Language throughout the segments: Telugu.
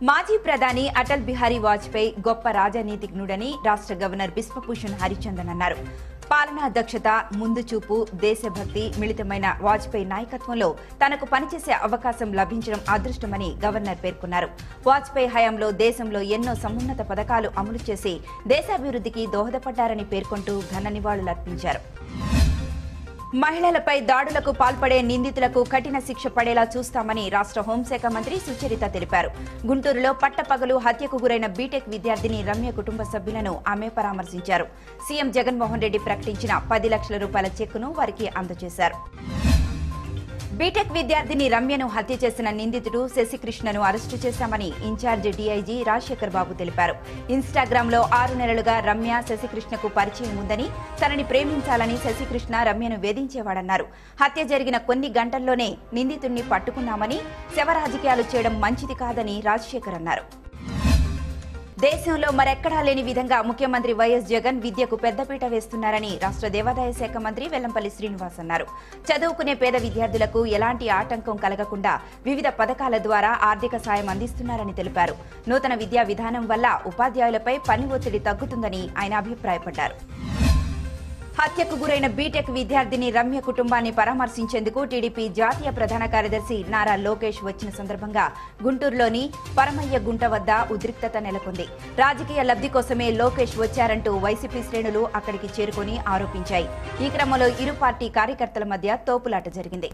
మాజీ ప్రధాని అటల్ బిహారీ వాజ్పేయి గొప్ప రాజనీతిజ్ఞుడని రాష్ట్ర గవర్నర్ బిశ్వభూషణ్ హరిచందన్ అన్నారు పాలనా దక్షత ముందు చూపు దేశభక్తి మిళితమైన వాజ్పేయి నాయకత్వంలో తనకు పనిచేసే అవకాశం లభించడం అదృష్టమని గవర్నర్ పేర్కొన్నారు వాజ్పేయి హయాంలో దేశంలో ఎన్నో సమున్నత పథకాలు అమలు చేసి దేశాభివృద్ధికి దోహదపడ్డారని పేర్కొంటూ ఘన నివాళులర్పించారు మహిళలపై దాడులకు పాల్పడే నిందితులకు కఠిన శిక్ష పడేలా చూస్తామని రాష్ట్ర హోంశాఖ మంత్రి సుచరిత తెలిపారు గుంటూరులో పట్టపగలు హత్యకు గురైన బీటెక్ విద్యార్థిని రమ్య కుటుంబ సభ్యులను ఆమె పరామర్శించారు సీఎం జగన్మోహన్ రెడ్డి ప్రకటించిన పది లక్షల రూపాయల చెక్కును వారికి అందజేశారు బీటెక్ విద్యార్థిని రమ్యను హత్య చేసిన నిందితుడు శశికృష్ణను అరెస్టు చేశామని ఇన్ఛార్జ్ డీఐజీ రాజశేఖర్ బాబు తెలిపారు ఇన్స్టాగ్రామ్ లో ఆరు నెలలుగా రమ్య శశికృష్ణకు పరిచయం ఉందని తనని ప్రేమించాలని శశికృష్ణ రమ్యను వేధించేవాడన్నారు హత్య జరిగిన కొన్ని గంటల్లోనే నిందితుడిని పట్టుకున్నామని శవ రాజకీయాలు చేయడం మంచిది కాదని రాజశేఖర్ అన్నారు దేశంలో మరెక్కడా లేని విధంగా ముఖ్యమంత్రి వైఎస్ జగన్ విద్యకు పెద్దపీట వేస్తున్నారని రాష్ట్ర దేవాదాయ శాఖ మంత్రి వెల్లంపల్లి శ్రీనివాస్ అన్నారు చదువుకునే పేద విద్యార్థులకు ఎలాంటి ఆటంకం కలగకుండా వివిధ పథకాల ద్వారా ఆర్థిక సాయం అందిస్తున్నారని తెలిపారు నూతన విద్యా విధానం వల్ల ఉపాధ్యాయులపై పని ఒత్తిడి తగ్గుతుందని ఆయన అభిప్రాయపడ్డారు హత్యకు గురైన బీటెక్ విద్యార్థిని రమ్య కుటుంబాన్ని పరామర్శించేందుకు టీడీపీ జాతీయ ప్రధాన కార్యదర్శి నారా లోకేష్ వచ్చిన సందర్భంగా గుంటూరులోని పరమయ్య గుంట వద్ద ఉద్రిక్తత నెలకొంది రాజకీయ లబ్ధి కోసమే లోకేష్ వచ్చారంటూ వైసీపీ శ్రేణులు అక్కడికి చేరుకొని ఆరోపించాయి ఈ క్రమంలో ఇరు పార్టీ కార్యకర్తల మధ్య తోపులాట జరిగింది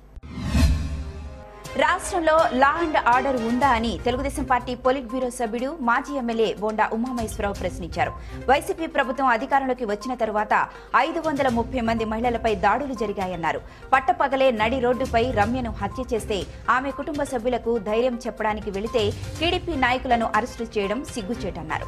రాష్ట్రంలో లా అండ్ ఆర్డర్ ఉందా అని తెలుగుదేశం పార్టీ పొలిట్ బ్యూరో సభ్యుడు మాజీ ఎమ్మెల్యే బోండా ఉమామహేశ్వరరావు ప్రశ్నించారు వైసీపీ ప్రభుత్వం అధికారంలోకి వచ్చిన తరువాత ఐదు వందల ముప్పై మంది మహిళలపై దాడులు జరిగాయన్నారు పట్టపగలే నడి రోడ్డుపై రమ్యను హత్య చేస్తే ఆమె కుటుంబ సభ్యులకు ధైర్యం చెప్పడానికి వెళితే టీడీపీ నాయకులను అరెస్టు చేయడం సిగ్గుచేటన్నారు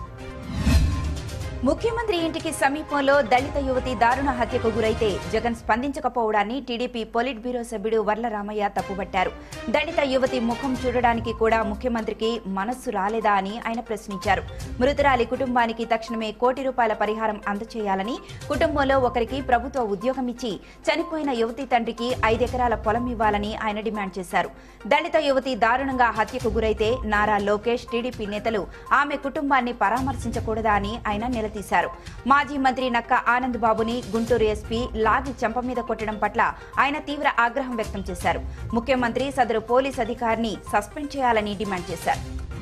ముఖ్యమంత్రి ఇంటికి సమీపంలో దళిత యువతి దారుణ హత్యకు గురైతే జగన్ స్పందించకపోవడాన్ని టీడీపీ పొలిట్ బ్యూరో సభ్యుడు వర్ల రామయ్య తప్పుబట్టారు దళిత యువతి ముఖం చూడడానికి కూడా ముఖ్యమంత్రికి మనస్సు రాలేదా అని ఆయన ప్రశ్నించారు మృతురాలి కుటుంబానికి తక్షణమే కోటి రూపాయల పరిహారం అందచేయాలని కుటుంబంలో ఒకరికి ప్రభుత్వ ఉద్యోగం ఇచ్చి చనిపోయిన యువతి తండ్రికి ఐదెకరాల పొలం ఇవ్వాలని ఆయన డిమాండ్ చేశారు దళిత యువతి దారుణంగా హత్యకు గురైతే నారా లోకేష్ టీడీపీ నేతలు ఆమె కుటుంబాన్ని పరామర్శించకూడదా అని ఆయన నిలదీశారు మాజీ మంత్రి నక్క ఆనంద్ బాబుని గుంటూరు ఎస్పీ లాగి చెంప మీద కొట్టడం పట్ల ఆయన తీవ్ర ఆగ్రహం వ్యక్తం చేశారు ముఖ్యమంత్రి సదరు పోలీస్ అధికారిని సస్పెండ్ చేయాలని డిమాండ్ చేశారు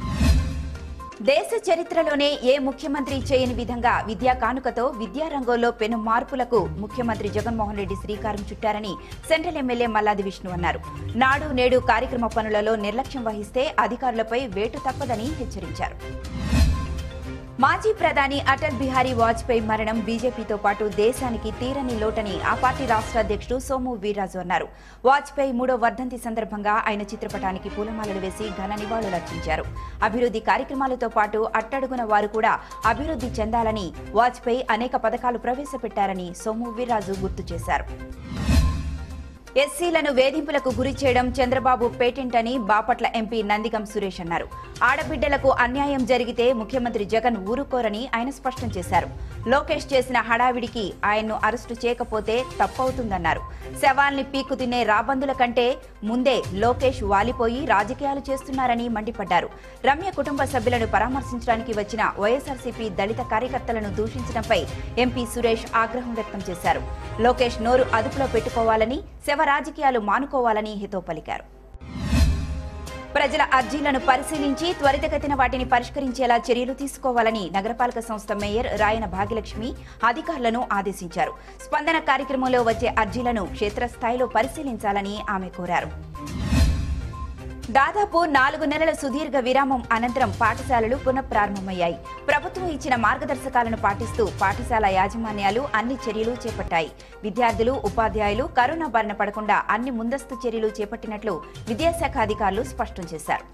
దేశ చరిత్రలోనే ఏ ముఖ్యమంత్రి చేయని విధంగా విద్యా కానుకతో విద్యారంగంలో పెను మార్పులకు ముఖ్యమంత్రి జగన్మోహన్ రెడ్డి శ్రీకారం చుట్టారని సెంట్రల్ ఎమ్మెల్యే మల్లాది విష్ణు అన్నారు నాడు నేడు కార్యక్రమ పనులలో నిర్లక్ష్యం వహిస్తే అధికారులపై వేటు తప్పదని హెచ్చరించారు మాజీ ప్రధాని అటల్ బిహారీ వాజ్పేయి మరణం బీజేపీతో పాటు దేశానికి తీరని లోటని ఆ పార్టీ రాష్ట్ర అధ్యక్షుడు సోము వీర్రాజు అన్నారు వాజ్పేయి మూడో వర్ధంతి సందర్భంగా ఆయన చిత్రపటానికి పూలమాలలు వేసి ఘన నివాళులర్పించారు అభివృద్ధి కార్యక్రమాలతో పాటు అట్టడుగున వారు కూడా అభివృద్ధి చెందాలని వాజ్పేయి అనేక పథకాలు ప్రవేశపెట్టారని సోము వీర్రాజు గుర్తు చేశారు ఎస్సీలను వేధింపులకు గురి చేయడం చంద్రబాబు పేటెంట్ అని బాపట్ల ఎంపీ నందిగం సురేష్ అన్నారు ఆడబిడ్డలకు అన్యాయం జరిగితే ముఖ్యమంత్రి జగన్ ఊరుకోరని ఆయన స్పష్టం చేశారు లోకేష్ చేసిన హడావిడికి ఆయన్ను అరెస్టు చేయకపోతే తప్పవుతుందన్నారు శవాల్ని పీకు తినే రాబందుల కంటే ముందే లోకేష్ వాలిపోయి రాజకీయాలు చేస్తున్నారని మండిపడ్డారు రమ్య కుటుంబ సభ్యులను పరామర్శించడానికి వచ్చిన వైఎస్ఆర్సీపీ దళిత కార్యకర్తలను దూషించడంపై ఎంపీ సురేష్ ఆగ్రహం వ్యక్తం చేశారు లోకేష్ నోరు అదుపులో పెట్టుకోవాలని శవ రాజకీయాలు మానుకోవాలని హితో పలికారు ప్రజల అర్జీలను పరిశీలించి త్వరితగతిన వాటిని పరిష్కరించేలా చర్యలు తీసుకోవాలని నగరపాలక సంస్థ మేయర్ రాయన భాగ్యలక్ష్మి అధికారులను ఆదేశించారు స్పందన కార్యక్రమంలో వచ్చే అర్జీలను క్షేత్రస్థాయిలో పరిశీలించాలని ఆమె కోరారు దాదాపు నాలుగు నెలల సుదీర్ఘ విరామం అనంతరం పాఠశాలలు పునఃప్రారంభమయ్యాయి ప్రభుత్వం ఇచ్చిన మార్గదర్శకాలను పాటిస్తూ పాఠశాల యాజమాన్యాలు అన్ని చర్యలు చేపట్టాయి విద్యార్థులు ఉపాధ్యాయులు కరోనా బారిన పడకుండా అన్ని ముందస్తు చర్యలు చేపట్టినట్లు విద్యాశాఖ అధికారులు స్పష్టం చేశారు